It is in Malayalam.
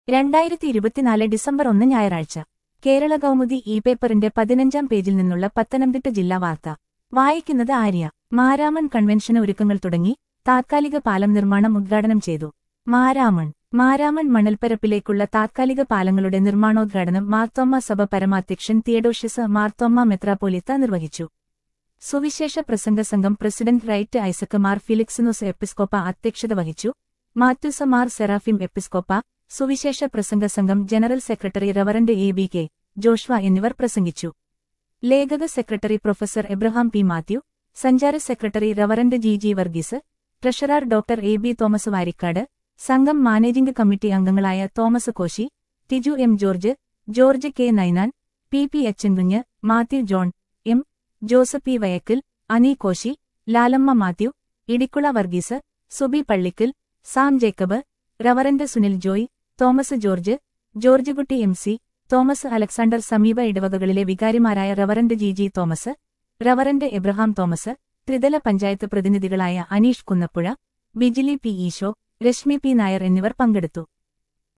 രണ്ടായിരത്തി ഇരുപത്തിനാല് ഡിസംബർ ഒന്ന് ഞായറാഴ്ച കേരള കൗമുദി ഇ പേപ്പറിന്റെ പതിനഞ്ചാം പേജിൽ നിന്നുള്ള പത്തനംതിട്ട ജില്ലാ വാർത്ത വായിക്കുന്നത് ആര്യ മാരാമൺ കൺവെൻഷന് ഒരുക്കങ്ങൾ തുടങ്ങി താത്കാലിക പാലം നിർമ്മാണം ഉദ്ഘാടനം ചെയ്തു മാരാമൺ മാരാമൺ മണൽപ്പരപ്പിലേക്കുള്ള താത്കാലിക പാലങ്ങളുടെ നിർമ്മാണോദ്ഘാടനം മാർത്തോമ്മ സഭ പരമാധ്യക്ഷൻ തിയഡോഷ്യസ് മാർത്തോമ്മ മെത്രാപ്പോലിത്ത നിർവഹിച്ചു സുവിശേഷ പ്രസംഗ സംഘം പ്രസിഡന്റ് റൈറ്റ് ഐസക് മാർ ഫിലിക്സിനോസ് എപ്പിസ്കോപ്പ അധ്യക്ഷത വഹിച്ചു മാത്യുസ മാർ സെറാഫിം എപ്പിസ്കോപ്പ സുവിശേഷ പ്രസംഗ സംഘം general secretary reverend A B K Joshua എന്നിവർ പ്രസംഗിച്ചു ലേഖക secretary professor Abraham P Mathew സഞ്ചാര secretary reverend G G Varghese treasurer doctor A B Thomas Varikkad സംഘം മാനേജിംഗ് കമ്മിറ്റി അംഗങ്ങളായ Thomas Koshy Tiju M George George K Ninan P P Echankunju Mathew John M Joseph P Vayakkil Ani Koshy Lalamma Mathew Idikkula Varghese Subi Pallickal Sam Jacob reverend Sunil Joy Thomas George George Kutty M C Thomas Alexander സമീപ ഇടവകകളിലെ വികാരിമാരായ reverend G G Thomas reverend Abraham Thomas ത്രിതല പഞ്ചായത്ത് പ്രതിനിധികളായ അനീഷ് കുന്നപ്പുഴ ബിജിലി പി ഈശോ രശ്മി പി നായർ എന്നിവർ പങ്കെടുത്തു